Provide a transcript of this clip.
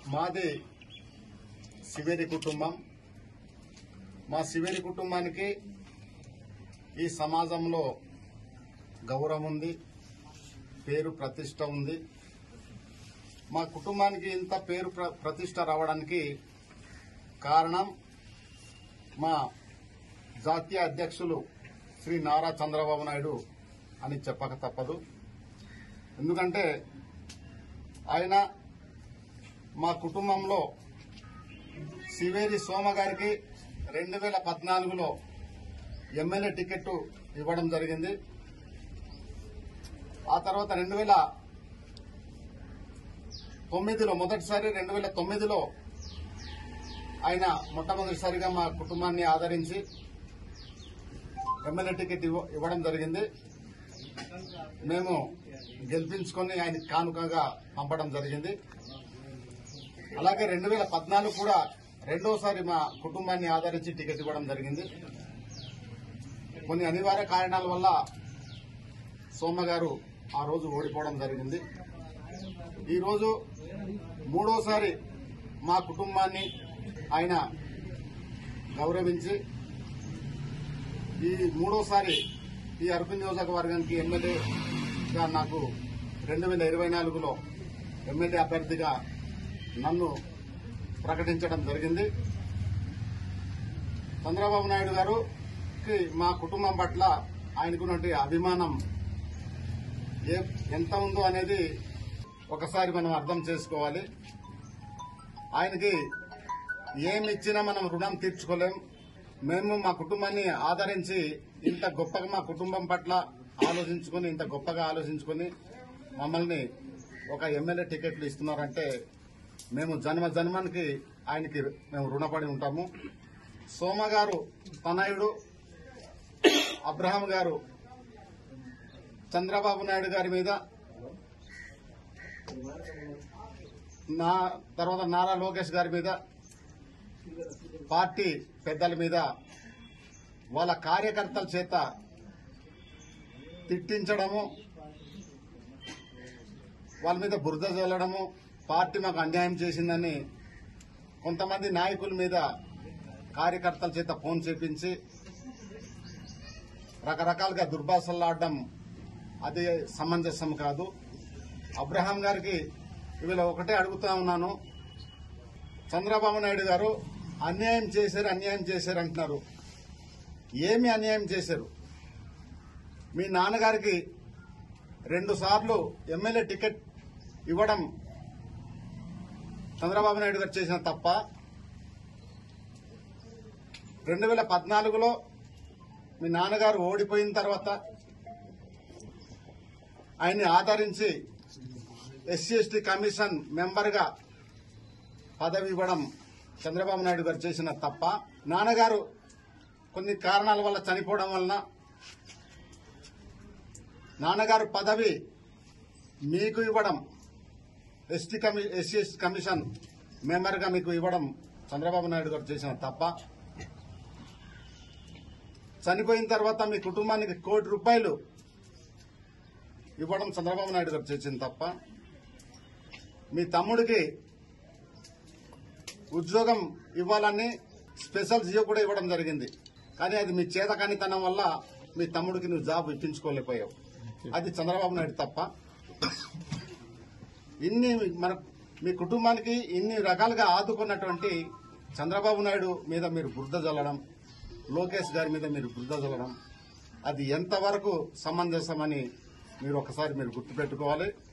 మాది శివేరి కుటుంబం మా శివేరి కుటుంబానికి ఈ సమాజంలో గౌరవం ఉంది పేరు ప్రతిష్ట ఉంది మా కుటుంబానికి ఇంత పేరు ప్ర- ప్రతిష్ట రావడానికి కారణం మా జాతీయ అధ్యక్షులు శ్రీ నారా చంద్రబాబు నాయుడు అని చెప్పక తప్పదు ఎందుకంటే ఆయన మా కుటుంబంలో సివేరి సోమ గారికి రెండు వేల పద్నాలుగులో ఎమ్మెల్యే టికెట్ ఇవ్వడం జరిగింది ఆ తర్వాత రెండు వేల తొమ్మిదిలో మొదటిసారి రెండు వేల తొమ్మిదిలో ఆయన మొట్టమొదటిసారిగా మా కుటుంబాన్ని ఆదరించి ఎమ్మెల్యే టికెట్ ఇవ్వ- ఇవ్వడం జరిగింది మేము గెలిపించుకొని ఆయన కానుకగా పంపడం జరిగింది అలాగే రెండు వేల పద్నాలుగు కూడా రెండోసారి మా కుటుంబాన్ని ఆదరించి టికెట్ ఇవ్వడం జరిగింది కొన్ని అనివార్య కారణాల వల్ల సోమ గారు ఆ రోజు ఓడిపోవడం జరిగింది ఈరోజు మూడోసారి మా కుటుంబాన్ని ఆయన గౌరవించి ఈ మూడోసారి ఈ అరకు నియోజకవర్గానికి ఎమ్మెల్యేగా నాకు రెండు వేల ఇరవై నాలుగులో ఎమ్మెల్యే అభ్యర్థిగా నన్ను ప్రకటించడం జరిగింది చంద్రబాబు నాయుడు గారుకి మా కుటుంబం పట్ల ఆయనకున్నటువంటి అభిమానం ఏ ఎంత ఉందో అనేది ఒకసారి మనం అర్థం చేసుకోవాలి ఆయనకి ఏమి ఇచ్చినా మనం రుణం తీర్చుకోలేం మేము మా కుటుంబాన్ని ఆదరించి ఇంత గొప్పగా మా కుటుంబం పట్ల ఆలోచించుకొని ఇంత గొప్పగా ఆలోచించుకొని మమ్మల్ని ఒక ఎమ్మెల్యే టికెట్లు ఇస్తున్నారంటే మేము జన్మ జన్మానికి ఆయనకి మేము రుణపడి ఉంటాము సోమ గారు తనయుడు అబ్రహాం గారు చంద్రబాబు నాయుడు గారి మీద నా తర్వాత నారా లోకేష్ గారి మీద పార్టీ పెద్దల మీద వాళ్ళ కార్యకర్తల చేత తిట్టించడము వాళ్ళ మీద బురద చల్లడము పార్టీ మాకు అన్యాయం చేసిందని కొంతమంది నాయకుల మీద కార్యకర్తల చేత ఫోన్ చేపించి రకరకాలుగా దుర్భాషలాడడం అది సమంజసం కాదు అబ్రహాం గారికి ఇవాళ ఒకటే అడుగుతా ఉన్నాను చంద్రబాబు నాయుడు గారు అన్యాయం చేశారు అన్యాయం చేశారు అంటున్నారు ఏమి అన్యాయం చేశారు మీ నాన్నగారికి రెండు సార్లు ఎమ్మెల్యే టికెట్ ఇవ్వడం చంద్రబాబు నాయుడు గారు చేసిన తప్ప రెండు వేల పద్నాలుగులో మీ నాన్నగారు ఓడిపోయిన తర్వాత ఆయన్ని ఆదరించి ఎస్సీ ఎస్టీ కమిషన్ మెంబర్గా పదవి ఇవ్వడం చంద్రబాబు నాయుడు గారు చేసిన తప్ప నాన్నగారు కొన్ని కారణాల వల్ల చనిపోవడం వలన నాన్నగారు పదవి మీకు ఇవ్వడం ఎస్టీ కమి ఎస్సీ ఎస్టీ కమిషన్ మెంబర్గా మీకు ఇవ్వడం చంద్రబాబు నాయుడు గారు చేసిన తప్ప చనిపోయిన తర్వాత మీ కుటుంబానికి కోటి రూపాయలు ఇవ్వడం చంద్రబాబు నాయుడు గారు చేసింది తప్ప మీ తమ్ముడికి ఉద్యోగం ఇవ్వాలని స్పెషల్ జియో కూడా ఇవ్వడం జరిగింది కానీ అది మీ చేతకానితనం వల్ల మీ తమ్ముడికి నువ్వు జాబ్ ఇప్పించుకోలేకపోయావు అది చంద్రబాబు నాయుడు తప్ప ఇన్ని మన మీ కుటుంబానికి ఇన్ని రకాలుగా ఆదుకున్నటువంటి చంద్రబాబు నాయుడు మీద మీరు బురద జల్లడం లోకేష్ గారి మీద మీరు బురద జల్లడం అది ఎంతవరకు సమంజసమని మీరు ఒకసారి మీరు గుర్తుపెట్టుకోవాలి